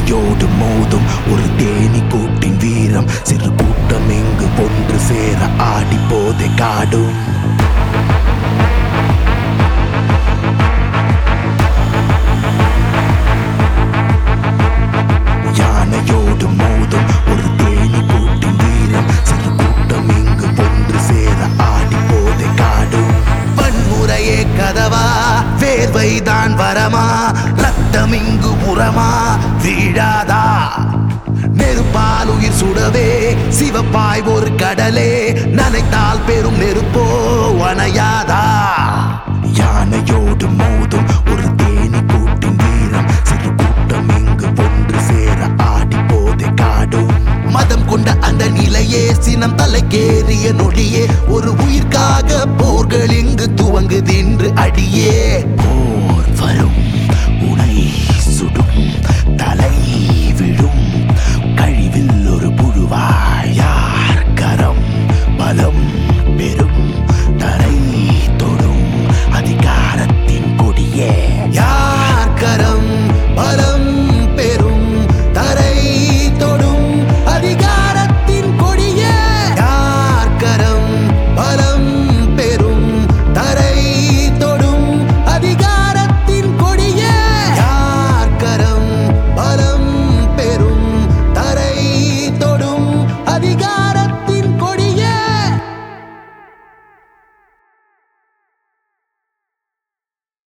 யானையோடு மோதும் ஒரு தேனி கூட்டின் வீரம் சிறு கூட்டம் இங்கு ஒன்று சேர ஆடி போதை காடும் யானையோடு மோதும் ஒரு தேனி கூட்டின் வீரம் சிறு கூட்டம் இங்கு ஒன்று சேர ஆடி போதை காடும் வன்முறையே கதவா வேர்வைதான் வரமா ரத்தம் இங்கு உரமா வீழாதா நெருப்பால் உயிர் சுடவே சிவப்பாய் ஒரு கடலே நனைத்தால் பெரும் நெருப்போ அணையாதா